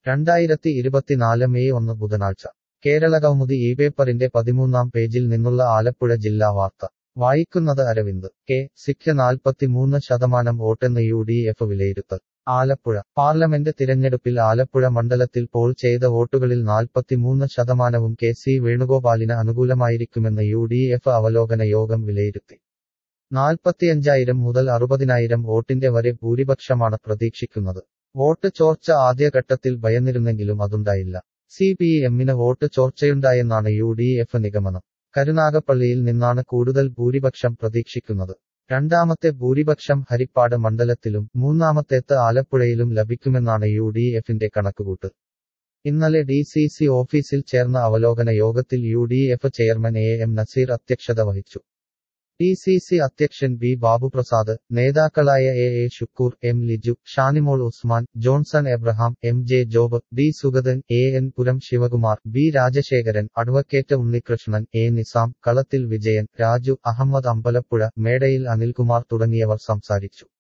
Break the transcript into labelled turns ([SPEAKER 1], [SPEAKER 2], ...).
[SPEAKER 1] രണ്ടായിരത്തി ഇരുപത്തിനാല് മെയ് ഒന്ന് ബുധനാഴ്ച കേരളകൗമുദി ഈ പേപ്പറിന്റെ പതിമൂന്നാം പേജിൽ നിന്നുള്ള ആലപ്പുഴ ജില്ലാ വാർത്ത വായിക്കുന്നത് അരവിന്ദ് കെ സിക്ക് നാൽപ്പത്തിമൂന്ന് ശതമാനം വോട്ടെന്ന് യു ഡി എഫ് വിലയിരുത്തൽ ആലപ്പുഴ പാർലമെന്റ് തിരഞ്ഞെടുപ്പിൽ ആലപ്പുഴ മണ്ഡലത്തിൽ പോൾ ചെയ്ത വോട്ടുകളിൽ നാൽപ്പത്തിമൂന്ന് ശതമാനവും കെ സി വേണുഗോപാലിന് അനുകൂലമായിരിക്കുമെന്ന് യു ഡി എഫ് അവലോകന യോഗം വിലയിരുത്തി നാൽപ്പത്തിയഞ്ചായിരം മുതൽ അറുപതിനായിരം വോട്ടിന്റെ വരെ ഭൂരിപക്ഷമാണ് പ്രതീക്ഷിക്കുന്നത് വോട്ട് ചോർച്ച ആദ്യഘട്ടത്തിൽ ഭയന്നിരുന്നെങ്കിലും അതുണ്ടായില്ല സി പി എമ്മിന് വോട്ട് ചോർച്ചയുണ്ടായെന്നാണ് യു ഡി എഫ് നിഗമനം കരുനാഗപ്പള്ളിയിൽ നിന്നാണ് കൂടുതൽ ഭൂരിപക്ഷം പ്രതീക്ഷിക്കുന്നത് രണ്ടാമത്തെ ഭൂരിപക്ഷം ഹരിപ്പാട് മണ്ഡലത്തിലും മൂന്നാമത്തേത്ത് ആലപ്പുഴയിലും ലഭിക്കുമെന്നാണ് യു ഡി എഫിന്റെ കണക്കുകൂട്ട് ഇന്നലെ ഡി സി സി ഓഫീസിൽ ചേർന്ന അവലോകന യോഗത്തിൽ U D F chairman A M Naseer അധ്യക്ഷത വഹിച്ചു ഡി സി സി അധ്യക്ഷൻ ബി ബാബുപ്രസാദ് നേതാക്കളായ A A Shukoor M Liju Shanimol Usman Johnson Abraham M J Job D Sugathan A N Puram Sivakumar B Rajasekharan advocate Unnikrishnan A Nizam Kalathil Vijayan Raju Ahmed Ambalappuzha മേടയിൽ Anilkumar തുടങ്ങിയവർ സംസാരിച്ചു